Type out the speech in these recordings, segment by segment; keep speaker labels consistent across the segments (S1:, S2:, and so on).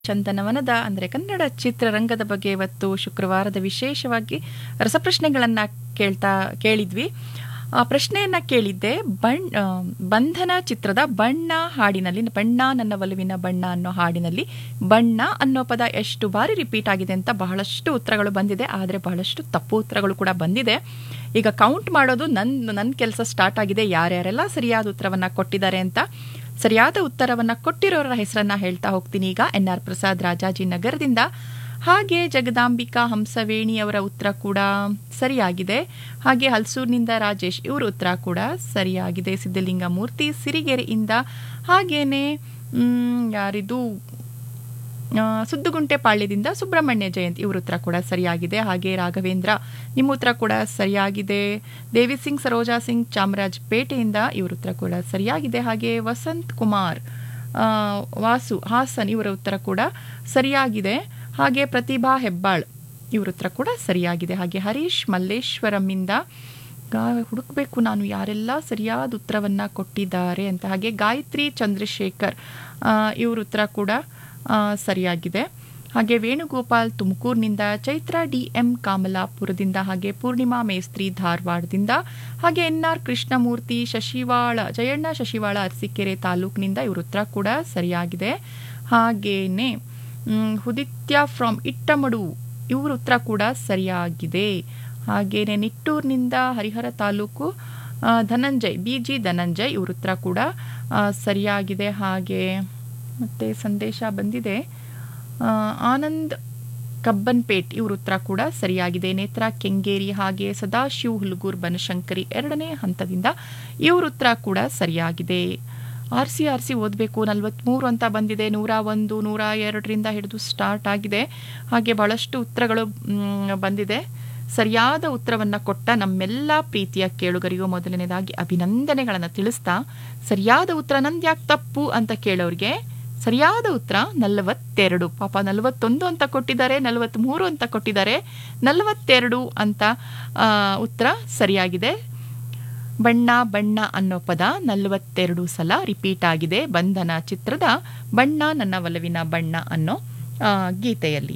S1: ಚಂದನವನದ ಅಂದರೆ ಕನ್ನಡ ಚಿತ್ರರಂಗದ ಬಗ್ಗೆ ಇವತ್ತು ಶುಕ್ರವಾರದ ವಿಶೇಷವಾಗಿ ರಸಪ್ರಶ್ನೆಗಳನ್ನು ಕೇಳ್ತಾ ಕೇಳಿದ್ವಿ ಆ ಪ್ರಶ್ನೆಯನ್ನ ಕೇಳಿದ್ದೆ ಬಣ್ ಆ, ಬಂಧನ ಚಿತ್ರದ ಬಣ್ಣ ಹಾಡಿನಲ್ಲಿ ಬಣ್ಣ ನನ್ನ ಒಲವಿನ ಬಣ್ಣ ಅನ್ನೋ ಹಾಡಿನಲ್ಲಿ ಬಣ್ಣ ಅನ್ನೋ ಪದ ಎಷ್ಟು ಬಾರಿ ರಿಪೀಟ್ ಆಗಿದೆ ಅಂತ ಬಹಳಷ್ಟು ಉತ್ತರಗಳು ಬಂದಿದೆ ಆದರೆ ಬಹಳಷ್ಟು ತಪ್ಪು ಉತ್ತರಗಳು ಕೂಡ ಬಂದಿದೆ ಈಗ ಕೌಂಟ್ ಮಾಡೋದು ನನ್ನ ನನ್ನ ಕೆಲಸ ಸ್ಟಾರ್ಟ್ ಆಗಿದೆ ಯಾರ್ಯಾರೆಲ್ಲ ಸರಿಯಾದ ಉತ್ತರವನ್ನ ಕೊಟ್ಟಿದ್ದಾರೆ ಅಂತ ಸರಿಯಾದ ಉತ್ತರವನ್ನ ಕೊಟ್ಟಿರೋರ ಹೆಸರನ್ನ ಹೇಳ್ತಾ ಹೋಗ್ತೀನಿ ಈಗ ಎನ್ ಆರ್ ಪ್ರಸಾದ್ ರಾಜಾಜಿ ನಗರದಿಂದ ಹಾಗೆ ಜಗದಾಂಬಿಕಾ ಹಂಸವೇಣಿ ಅವರ ಉತ್ತರ ಕೂಡ ಸರಿಯಾಗಿದೆ ಹಾಗೆ ಹಲ್ಸೂರಿನಿಂದ ರಾಜೇಶ್ ಇವ್ರ ಉತ್ತರ ಕೂಡ ಸರಿಯಾಗಿದೆ ಸಿದ್ಧಲಿಂಗ ಮೂರ್ತಿ ಸಿರಿಗೆರೆಯಿಂದ ಹಾಗೇನೆ ಮ್, ಯಾರಿದು ಆ, ಸುದ್ದುಗುಂಟೆ ಪಾಳ್ಯದಿಂದ ಸುಬ್ರಹ್ಮಣ್ಯ ಜಯಂತ್ ಇವ್ರ ಉತ್ತರ ಕೂಡ ಸರಿಯಾಗಿದೆ ಹಾಗೆ ರಾಘವೇಂದ್ರ ನಿಮ್ಮ ಉತ್ತರ ಕೂಡ ಸರಿಯಾಗಿದೆ ದೇವಿ ಸಿಂಗ್ ಸರೋಜಾ ಸಿಂಗ್ ಚಾಮರಾಜ್ ಪೇಟೆಯಿಂದ ಇವ್ರ ಉತ್ತರ ಕೂಡ ಸರಿಯಾಗಿದೆ ಹಾಗೆ ವಸಂತ್ ಕುಮಾರ್ ಆ, ವಾಸು ಹಾಸನ್ ಇವರ ಉತ್ತರ ಕೂಡ ಸರಿಯಾಗಿದೆ ಹಾಗೆ ಪ್ರತಿಭಾ ಹೆಬ್ಬಾಳ್ ಇವ್ರ ಉತ್ತರ ಕೂಡ ಸರಿಯಾಗಿದೆ ಹಾಗೆ ಹರೀಶ್ ಮಲ್ಲೇಶ್ವರಮಿಂದ ಗಾ- ಹುಡುಕ್ಬೇಕು ನಾನು ಯಾರೆಲ್ಲ ಸರಿಯಾದ ಉತ್ತರವನ್ನ ಕೊಟ್ಟಿದ್ದಾರೆ ಅಂತ ಹಾಗೆ ಗಾಯತ್ರಿ ಚಂದ್ರಶೇಖರ್ ಆ, ಇವ್ರ ಉತ್ತರ ಕೂಡ ಆ, ಸರಿಯಾಗಿದೆ ಹಾಗೆ ವೇಣುಗೋಪಾಲ್ ತುಮಕೂರಿನಿಂದ ಚೈತ್ರ ಡಿ ಎಂ ಕಾಮಲಾಪುರದಿಂದ ಹಾಗೆ ಪೂರ್ಣಿಮಾ ಮೇಸ್ತ್ರಿ ಧಾರವಾಡದಿಂದ ಹಾಗೆ ಎನ್ ಆರ್ ಕೃಷ್ಣಮೂರ್ತಿ ಶಶಿವಾಳ ಜಯಣ್ಣ ಶಶಿವಾಳ ಅರಸೀಕೆರೆ ತಾಲೂಕಿನಿಂದ ಇವ್ರ ಉತ್ತರ ಕೂಡ ಸರಿಯಾಗಿದೆ ಹಾಗೇನೆ ಮ್, ಹುದಿತ್ಯ ಫ್ರಮ್ ಇಟ್ಟಮಡು ಇವ್ರ ಉತ್ತರ ಕೂಡ ಸರಿಯಾಗಿದೆ ಹಾಗೇನೆ ನಿಟ್ಟೂರಿನಿಂದ ಹರಿಹರ ತಾಲೂಕು ಆ, ಧನಂಜಯ್ ಬಿ ಜಿ ಧನಂಜಯ್ ಇವ್ರ ಉತ್ತರ ಕೂಡ ಆ, ಸರಿಯಾಗಿದೆ ಹಾಗೆ ಮತ್ತೆ ಸಂದೇಶ ಬಂದಿದೆ ಆ, ಆನಂದ್ ಕಬ್ಬನ್ಪೇಟ್ ಇವ್ರ ಉತ್ತರ ಕೂಡ ಸರಿಯಾಗಿದೆ ನೇತ್ರ ಕೆಂಗೇರಿ ಹಾಗೆ ಸದಾಶಿವ್ ಹುಲ್ಗೂರ್ ಬನಶಂಕರಿ ಎರಡನೇ ಹಂತದಿಂದ ಇವ್ರ ಉತ್ತರ ಕೂಡ ಸರಿಯಾಗಿದೆ ಆರ್ಸಿ ಆರ್ಸಿ ಓದಬೇಕು ನಲ್ವತ್ಮೂರು ಅಂತ ಬಂದಿದೆ ನೂರ ಒಂದು ನೂರ ಎರಡರಿಂದ ಹಿಡಿದು ಸ್ಟಾರ್ಟ್ ಆಗಿದೆ ಹಾಗೆ ಬಹಳಷ್ಟು ಉತ್ತರಗಳು ಮ್, ಬಂದಿದೆ ಸರಿಯಾದ ಉತ್ತರವನ್ನು ಕೊಟ್ಟ ನಮ್ಮೆಲ್ಲ ಪ್ರೀತಿಯ ಕೇಳುಗರಿಗೂ ಮೊದಲನೇದಾಗಿ ಅಭಿನಂದನೆಗಳನ್ನು ತಿಳಿಸ್ತಾ ಸರಿಯಾದ ಉತ್ತರ ನಂದು ಯಾಕೆ ತಪ್ಪು ಅಂತ ಕೇಳೋರಿಗೆ ಸರಿಯಾದ ಉತ್ತರ ನಲವತ್ತೆರಡು ಪಾಪ ನಲವತ್ತೊಂದು ಅಂತ ಕೊಟ್ಟಿದ್ದಾರೆ ನಲವತ್ತ್ಮೂರು ಅಂತ ಕೊಟ್ಟಿದ್ದಾರೆ ನಲವತ್ತೆರಡು ಅಂತ ಆ, ಉತ್ತರ ಸರಿಯಾಗಿದೆ ಬಣ್ಣ ಬಣ್ಣ ಅನ್ನೋ ಪದ ನಲವತ್ತೆರಡು ಸಲ ರಿಪೀಟ್ ಆಗಿದೆ ಬಂಧನ ಚಿತ್ರದ ಬಣ್ಣ ನನ್ನ ಒಲವಿನ ಬಣ್ಣ ಅನ್ನೋ ಆ, ಗೀತೆಯಲ್ಲಿ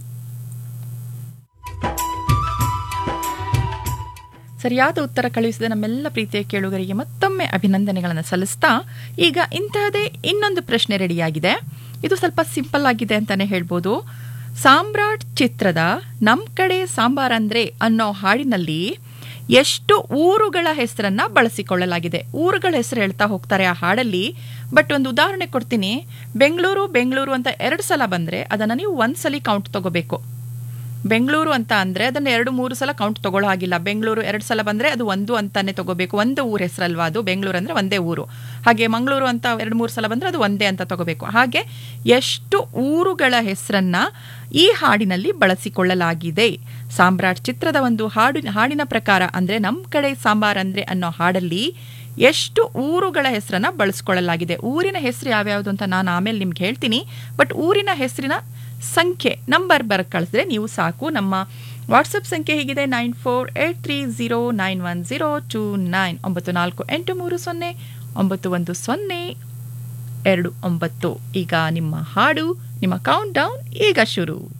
S1: ಸರಿಯಾದ ಉತ್ತರ ಕಳುಹಿಸಿದ ನಮ್ಮೆಲ್ಲ ಪ್ರೀತಿಯ ಕೇಳುಗರಿಗೆ ಮತ್ತೊಮ್ಮೆ ಅಭಿನಂದನೆಗಳನ್ನು ಸಲ್ಲಿಸ್ತಾ ಈಗ ಇಂತಹದೇ ಇನ್ನೊಂದು ಪ್ರಶ್ನೆ ರೆಡಿಯಾಗಿದೆ ಇದು ಸ್ವಲ್ಪ ಸಿಂಪಲ್ ಆಗಿದೆ ಅಂತಾನೆ ಹೇಳ್ಬೋದು ಸಾಮ್ರಾಟ್ ಚಿತ್ರದ ನಮ್ ಕಡೆ ಸಾಂಬಾರಂದ್ರೆ ಅನ್ನೋ ಹಾಡಿನಲ್ಲಿ ಎಷ್ಟು ಊರುಗಳ ಹೆಸರನ್ನ ಬಳಸಿಕೊಳ್ಳಲಾಗಿದೆ ಊರುಗಳ ಹೆಸರು ಹೇಳ್ತಾ ಹೋಗ್ತಾರೆ ಆ ಹಾಡಲ್ಲಿ ಬಟ್ ಒಂದು ಉದಾಹರಣೆ ಕೊಡ್ತೀನಿ ಬೆಂಗಳೂರು ಬೆಂಗಳೂರು ಅಂತ ಎರಡು ಸಲ ಬಂದ್ರೆ ಅದನ್ನ ನೀವು ಒಂದ್ಸಲಿ ಕೌಂಟ್ ತಗೋಬೇಕು ಬೆಂಗಳೂರು ಅಂತ ಅಂದ್ರೆ ಅದನ್ನ ಎರಡು ಮೂರು ಸಲ ಕೌಂಟ್ ತಗೊಳ್ಳೋ ಹಾಗಿಲ್ಲ ಬೆಂಗಳೂರು ಎರಡು ಸಲ ಬಂದ್ರೆ ಅದು ಒಂದು ಅಂತಾನೆ ತಗೋಬೇಕು ಒಂದು ಊರ ಹೆಸರಲ್ವಾ ಅದು ಬೆಂಗಳೂರು ಅಂದ್ರೆ ಒಂದೇ ಊರು ಹಾಗೆ ಮಂಗಳೂರು ಅಂತ ಎರಡು ಮೂರು ಸಲ ಬಂದ್ರೆ ಅದು ಒಂದೇ ಅಂತ ತಗೋಬೇಕು ಹಾಗೆ ಎಷ್ಟು ಊರುಗಳ ಹೆಸರನ್ನ ಈ ಹಾಡಿನಲ್ಲಿ ಬಳಸಿಕೊಳ್ಳಲಾಗಿದೆ ಸಾಮ್ರಾಟ್ ಚಿತ್ರದ ಒಂದು ಹಾಡು ಹಾಡಿನ ಪ್ರಕಾರ ಅಂದ್ರೆ ನಮ್ ಕಡೆ ಸಾಂಬಾರ್ ಅಂದ್ರೆ ಅನ್ನೋ ಹಾಡಲ್ಲಿ ಎಷ್ಟು ಊರುಗಳ ಹೆಸರನ್ನ ಬಳಸ್ಕೊಳ್ಳಲಾಗಿದೆ ಊರಿನ ಹೆಸರು ಯಾವ್ಯಾವುದು ಅಂತ ನಾನು ಆಮೇಲೆ ನಿಮ್ಗೆ ಹೇಳ್ತೀನಿ ಬಟ್ ಊರಿನ ಹೆಸರಿನ ಸಂಖ್ಯೆ ನಂಬರ್ ಬರ ಕಳಿಸಿದ್ರೆ ನೀವು ಸಾಕು ನಮ್ಮ ವಾಟ್ಸಪ್ ಸಂಖ್ಯೆ ಹೀಗಿದೆ nine four eight three zero nine one zero two nine ಒಂಬತ್ತು ನಾಲ್ಕು ಎಂಟು ಮೂರು ಸೊನ್ನೆ ಒಂಬತ್ತು ಒಂದು ಸೊನ್ನೆ ಎರಡು ಒಂಬತ್ತು ಈಗ ನಿಮ್ಮ ಹಾಡು ನಿಮ್ಮ ಕೌಂಟ್ ಡೌನ್ ಈಗ ಶುರು